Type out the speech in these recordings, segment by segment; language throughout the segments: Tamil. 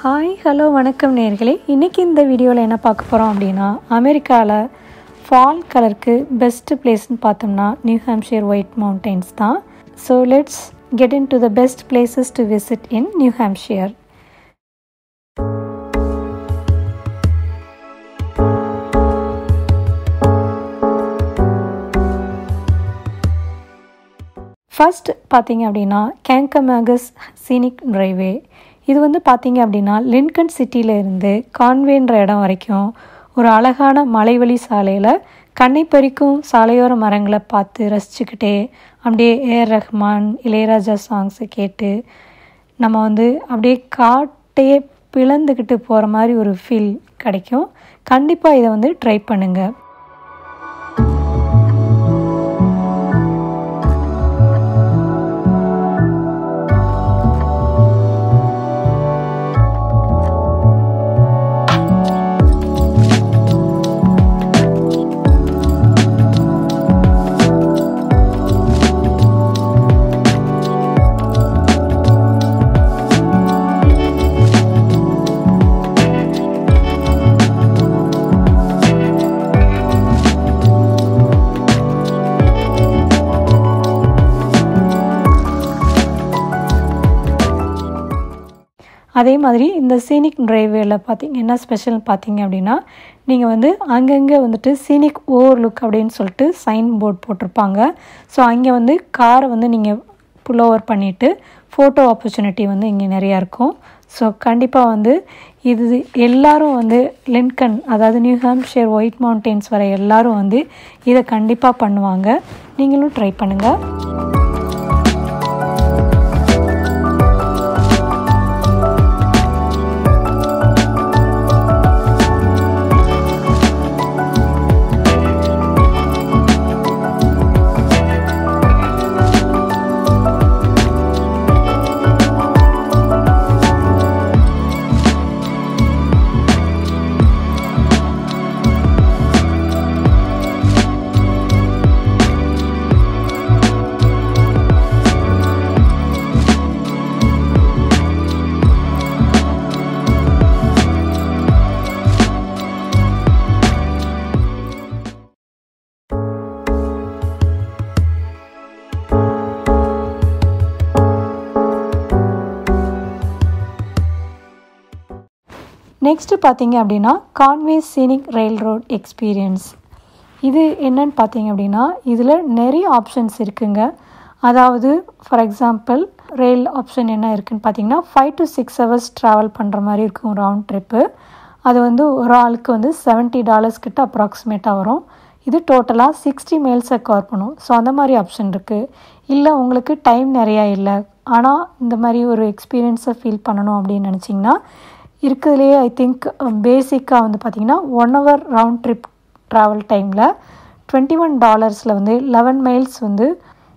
ஹாய் ஹலோ வணக்கம் நேர்களே இன்றைக்கி இந்த வீடியோவில் என்ன பார்க்க போகிறோம் அப்படின்னா அமெரிக்காவில் ஃபால் கலருக்கு பெஸ்ட்டு பிளேஸ்னு பார்த்தோம்னா நியூ ஹாம்ஷியர் ஒயிட் மவுண்டெயின்ஸ் தான் so let's get into the best places to visit in New Hampshire first பார்த்தீங்க அப்படின்னா கேங்கமேகஸ் சீனிக் ட்ரைவே இது வந்து பார்த்தீங்க அப்படின்னா லின்கன் சிட்டியில இருந்து கான்வேன்ற இடம் வரைக்கும் ஒரு அழகான மலைவழி சாலையில் கண்ணை பறிக்கும் சாலையோர மரங்களை பார்த்து ரசிச்சுக்கிட்டே அப்படியே ஏஆர் ரஹ்மான் இளையராஜா சாங்ஸை கேட்டு நம்ம வந்து அப்படியே காட்டையே பிளந்துக்கிட்டு போகிற மாதிரி ஒரு ஃபீல் கிடைக்கும் கண்டிப்பாக இதை வந்து ட்ரை பண்ணுங்கள் அதே மாதிரி இந்த சீனிக் டிரைவேல பார்த்தீங்க என்ன ஸ்பெஷல் பார்த்தீங்க அப்படின்னா நீங்கள் வந்து அங்கங்கே வந்துட்டு சீனிக் ஓவர் லுக் அப்படின்னு சொல்லிட்டு சைன் போர்ட் போட்டிருப்பாங்க ஸோ அங்கே வந்து காரை வந்து நீங்கள் புல் ஓவர் பண்ணிவிட்டு ஃபோட்டோ ஆப்பர்ச்சுனிட்டி வந்து இங்கே நிறையா இருக்கும் ஸோ கண்டிப்பாக வந்து இது எல்லாரும் வந்து லின்கன் அதாவது நியூ ஹாம்ஷியர் ஒயிட் மவுண்டெயின்ஸ் வர எல்லாரும் வந்து இதை கண்டிப்பாக பண்ணுவாங்க நீங்களும் ட்ரை பண்ணுங்கள் நெக்ஸ்ட்டு பார்த்தீங்க அப்படின்னா Conway scenic railroad experience இது என்னன்னு பார்த்தீங்க அப்படின்னா இதில் நிறைய ஆப்ஷன்ஸ் இருக்குங்க அதாவது ஃபார் எக்ஸாம்பிள் ரயில் ஆப்ஷன் என்ன இருக்குதுன்னு பார்த்தீங்கன்னா five to six hours travel பண்ணுற மாதிரி இருக்கும் ரவுண்ட் ட்ரிப்பு அது வந்து ஒரு ஆளுக்கு வந்து செவன்ட்டி டாலர்ஸ் கிட்ட அப்ராக்சிமேட்டாக வரும் இது டோட்டலாக சிக்ஸ்டி மைல்ஸை கவர் பண்ணும் ஸோ அந்த மாதிரி ஆப்ஷன் இருக்குது இல்லை உங்களுக்கு டைம் நிறையா இல்லை ஆனால் இந்த மாதிரி ஒரு எக்ஸ்பீரியன்ஸை ஃபீல் பண்ணணும் அப்படின்னு நினச்சிங்கன்னா இருக்கிறதுலேயே ஐ திங்க் பேசிக்காக வந்து பார்த்திங்கன்னா one hour round trip travel டைமில் டுவெண்ட்டி ஒன் டாலர்ஸில் வந்து லெவன் மைல்ஸ் வந்து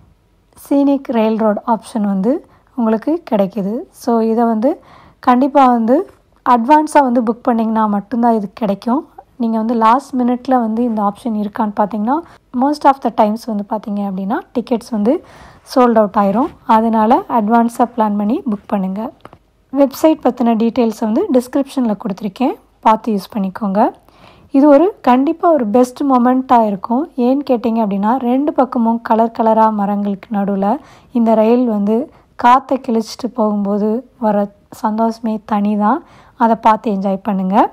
சீனிக் ரயில் ரோட் ஆப்ஷன் வந்து உங்களுக்கு கிடைக்கிது ஸோ இதை வந்து கண்டிப்பாக வந்து அட்வான்ஸாக வந்து புக் பண்ணிங்கன்னா மட்டும்தான் இது கிடைக்கும் நீங்கள் வந்து லாஸ்ட் மினிட்ல வந்து இந்த ஆப்ஷன் இருக்கான்னு பார்த்தீங்கன்னா மோஸ்ட் ஆஃப் த டைம்ஸ் வந்து பார்த்தீங்க அப்படின்னா டிக்கெட்ஸ் வந்து சோல்ட் அவுட் ஆயிரும் அதனால் அட்வான்ஸாக பிளான் பண்ணி புக் பண்ணுங்கள் வெப்சைட் பற்றின டீட்டெயில்ஸை வந்து டிஸ்கிரிப்ஷனில் கொடுத்துருக்கேன் பார்த்து யூஸ் பண்ணிக்கோங்க இது ஒரு கண்டிப்பாக ஒரு பெஸ்ட் மொமெண்ட்டாக இருக்கும் ஏன்னு கேட்டிங்க அப்படின்னா ரெண்டு பக்கமும் கலர் கலராக மரங்களுக்கு நடுவில் இந்த ரயில் வந்து காற்றை கிழிச்சிட்டு போகும்போது வர சந்தோஷமே தனி தான் அதை பார்த்து என்ஜாய் பண்ணுங்கள்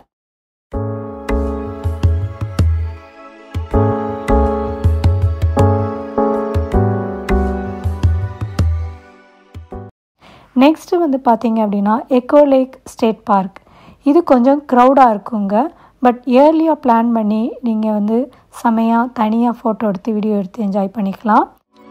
நெக்ஸ்ட்டு வந்து பார்த்தீங்க அப்படின்னா எக்கோ லேக் ஸ்டேட் பார்க் இது கொஞ்சம் க்ரௌடாக இருக்குங்க பட் இயர்லியாக பிளான் பண்ணி நீங்கள் வந்து செமையாக தனியாக ஃபோட்டோ எடுத்து வீடியோ எடுத்து என்ஜாய் பண்ணிக்கலாம்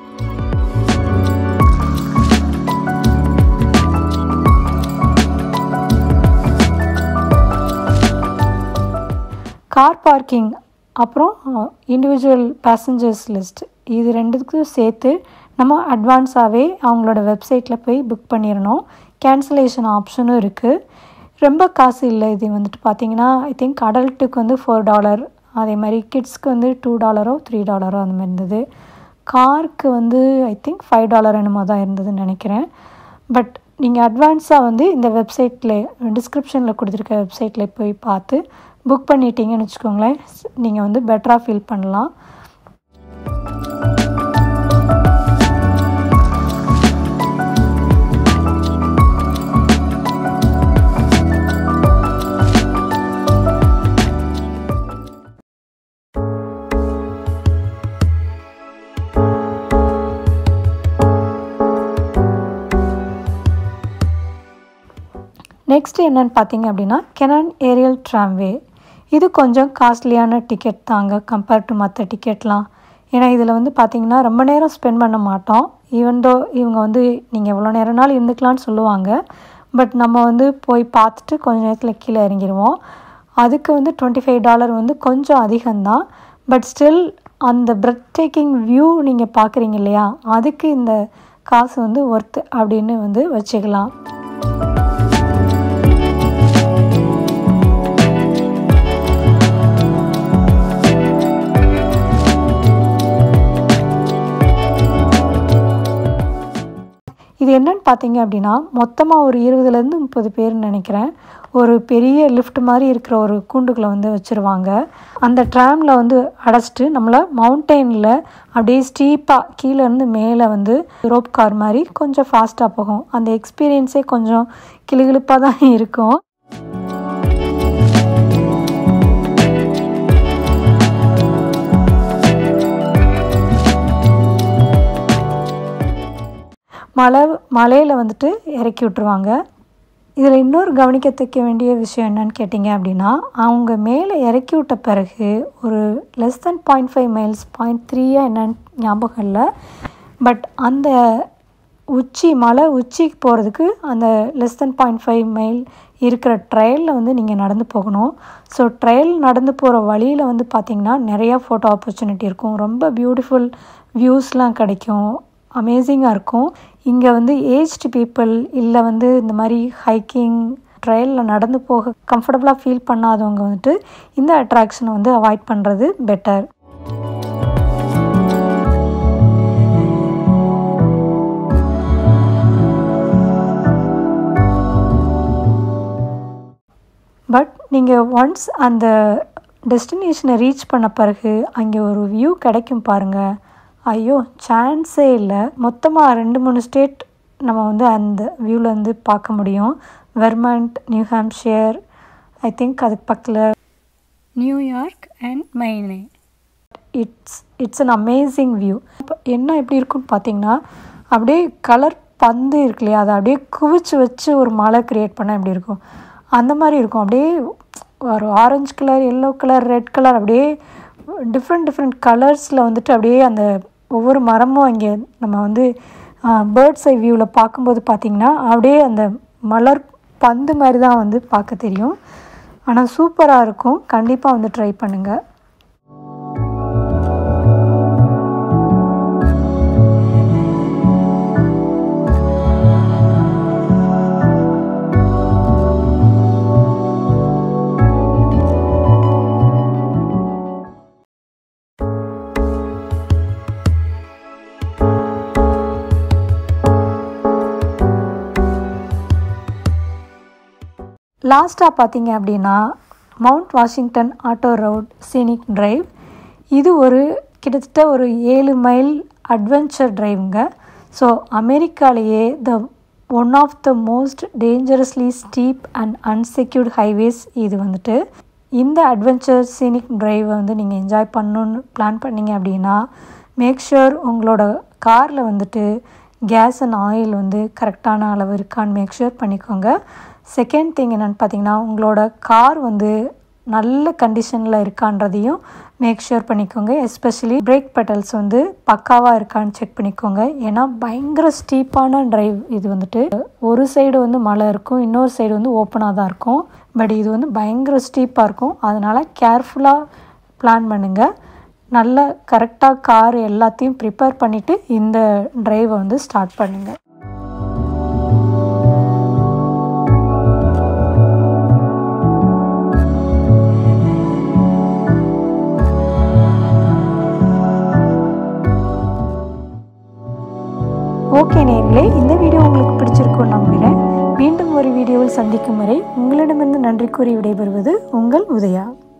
கார் பார்க்கிங் அப்புறம் இண்டிவிஜுவல் பேசஞ்சர்ஸ் லிஸ்ட் இது ரெண்டுத்துக்கும் சேர்த்து நம்ம அட்வான்ஸாகவே அவங்களோட வெப்சைட்டில் போய் புக் பண்ணிடணும் கேன்சலேஷன் ஆப்ஷனும் இருக்குது ரொம்ப காசு இல்லை இது வந்துட்டு பார்த்தீங்கன்னா ஐ திங்க் அடல்ட்டுக்கு வந்து ஃபோர் டாலர் அதே மாதிரி கிட்ஸ்க்கு வந்து டூ டாலரோ த்ரீ டாலரோ அந்த மாதிரி இருந்தது காருக்கு வந்து ஐ திங்க் ஃபைவ் டாலர் என்னமோ தான் இருந்ததுன்னு நினைக்கிறேன் பட் நீங்கள் அட்வான்ஸாக வந்து இந்த வெப்சைட்டில் டிஸ்கிரிப்ஷனில் கொடுத்துருக்க வெப்சைட்டில் போய் பார்த்து புக் பண்ணிட்டீங்கன்னு வச்சுக்கோங்களேன் நீங்கள் வந்து பெட்டராக ஃபீல் பண்ணலாம் நெக்ஸ்ட் என்னன்னு பார்த்தீங்க அப்படின்னா கெனான் ஏரியல் ட்ராம்வே இது கொஞ்சம் காஸ்ட்லியான டிக்கெட் தாங்க கம்பேர் டு மற்ற டிக்கெட்லாம் ஏன்னா இதில் வந்து பார்த்தீங்கன்னா ரொம்ப நேரம் ஸ்பெண்ட் பண்ண மாட்டோம் ஈவன் தோ இவங்க வந்து நீங்கள் எவ்வளோ நேரம்னாலும் இருந்துக்கலாம்னு சொல்லுவாங்க பட் நம்ம வந்து போய் பார்த்துட்டு கொஞ்ச நேரத்தில் கீழே இறங்கிடுவோம் அதுக்கு வந்து டுவெண்ட்டி ஃபைவ் டாலர் வந்து கொஞ்சம் அதிகம்தான் பட் ஸ்டில் அந்த பிரெத் டேக்கிங் வியூ நீங்கள் பார்க்குறீங்க இல்லையா அதுக்கு இந்த காசு வந்து ஒர்த்து அப்படின்னு வந்து வச்சுக்கலாம் இது என்னன்னு பார்த்தீங்க அப்படின்னா மொத்தமாக ஒரு இருபதுலேருந்து முப்பது பேர்னு நினைக்கிறேன் ஒரு பெரிய லிஃப்ட் மாதிரி இருக்கிற ஒரு கூண்டுக்குள்ளே வந்து வச்சுருவாங்க அந்த ட்ராமில் வந்து அடைச்சிட்டு நம்மளை மவுண்டெயினில் அப்படியே ஸ்டீப்பாக கீழேருந்து மேலே வந்து ரோப் கார் மாதிரி கொஞ்சம் ஃபாஸ்ட்டாக போகும் அந்த எக்ஸ்பீரியன்ஸே கொஞ்சம் கிளுகிழுப்பாக தான் இருக்கும் மலை மலையில் வந்துட்டு இறக்கி விட்ருவாங்க இதில் இன்னொரு கவனிக்கத்தக்க வேண்டிய விஷயம் என்னன்னு கேட்டிங்க அப்படின்னா அவங்க மேலே இறக்கி விட்ட பிறகு ஒரு less than point five miles point த்ரீயாக என்னன்னு ஞாபகம் இல்லை பட் அந்த உச்சி மலை உச்சிக்கு போகிறதுக்கு அந்த less than point five mile இருக்கிற ட்ரையலில் வந்து நீங்கள் நடந்து போகணும் ஸோ ட்ரையல் நடந்து போகிற வழியில் வந்து பார்த்திங்கன்னா நிறையா ஃபோட்டோ ஆப்பர்ச்சுனிட்டி இருக்கும் ரொம்ப பியூட்டிஃபுல் வியூஸ்லாம் கிடைக்கும் அமேசிங்காக இருக்கும் இங்கே வந்து ஏஜ்டு பீப்புள் இல்லை வந்து இந்த மாதிரி ஹைக்கிங் ட்ரையலில் நடந்து போக கம்ஃபர்டபுளாக ஃபீல் பண்ணாதவங்க வந்துட்டு இந்த அட்ராக்ஷனை வந்து அவாய்ட் பண்ணுறது பெட்டர் பட் நீங்கள் ஒன்ஸ் அந்த டெஸ்டினேஷனை ரீச் பண்ண பிறகு அங்கே ஒரு வியூ கிடைக்கும் பாருங்கள் ஐயோ சான்ஸே இல்லை மொத்தமாக ரெண்டு மூணு ஸ்டேட் நம்ம வந்து அந்த வியூவில் வந்து பார்க்க முடியும் Vermont New Hampshire I think அதுக்கு பக்கத்தில் New York and Maine it's it's an amazing view என்ன எப்படி இருக்குன்னு பார்த்தீங்கன்னா அப்படியே கலர் பந்து இருக்கு இல்லையா அதை அப்படியே குவிச்சு வச்சு ஒரு மலை க்ரியேட் பண்ணால் எப்படி இருக்கும் அந்த மாதிரி இருக்கும் அப்படியே ஒரு orange colour yellow colour red colour அப்படியே டிஃப்ரெண்ட் டிஃப்ரெண்ட் கலர்ஸில் வந்துட்டு அப்படியே அந்த ஒவ்வொரு மரமும் இங்கே நம்ம வந்து பேர்ட்ஸ் ஐ வியூவில் பார்க்கும்போது பார்த்திங்கன்னா அப்படியே அந்த மலர் பந்து மாதிரி தான் வந்து பார்க்க தெரியும் ஆனால் சூப்பராக இருக்கும் கண்டிப்பாக வந்து ட்ரை பண்ணுங்கள் லாஸ்ட்டாக பார்த்தீங்க அப்படின்னா Mount Washington auto road scenic drive இது ஒரு கிட்டத்தட்ட ஒரு ஏழு மைல் அட்வென்ச்சர் டிரைவுங்க ஸோ அமெரிக்காலேயே the one of the most dangerously steep and unsecured highways இது வந்துட்டு இந்த அட்வென்ச்சர் சீனிக் டிரைவை வந்து நீங்கள் என்ஜாய் பண்ணணுன்னு பிளான் பண்ணீங்க அப்படின்னா மேக் ஷுர் உங்களோட காரில் வந்துட்டு கேஸ் அண்ட் ஆயில் வந்து கரெக்டான அளவு இருக்கான்னு மேக் ஷுர் பண்ணிக்கோங்க செகண்ட் திங் என்னென்னு பார்த்தீங்கன்னா உங்களோட கார் வந்து நல்ல கண்டிஷனில் இருக்கான்றதையும் மேக் ஷுர் பண்ணிக்கோங்க எஸ்பெஷலி பிரேக் பெட்டல்ஸ் வந்து பக்காவாக இருக்கான்னு செக் பண்ணிக்கோங்க ஏன்னா பயங்கர ஸ்டீப்பான டிரைவ் இது வந்துட்டு ஒரு சைடு வந்து மழை இருக்கும் இன்னொரு சைடு வந்து ஓப்பனாக தான் இருக்கும் பட் இது வந்து பயங்கர ஸ்டீப்பாக இருக்கும் அதனால் கேர்ஃபுல்லாக பிளான் பண்ணுங்கள் நல்ல கரெக்டாக கார் எல்லாத்தையும் ப்ரிப்பேர் பண்ணிவிட்டு இந்த டிரைவை வந்து ஸ்டார்ட் பண்ணுங்கள் ஓகே நேர்களே இந்த வீடியோ உங்களுக்கு பிடிச்சிருக்கும்னு நம்புகிறேன் சந்திக்கும் வரை உங்களிடமிருந்து நன்றி கூறி விடைபெறுவது உங்கள் உதயா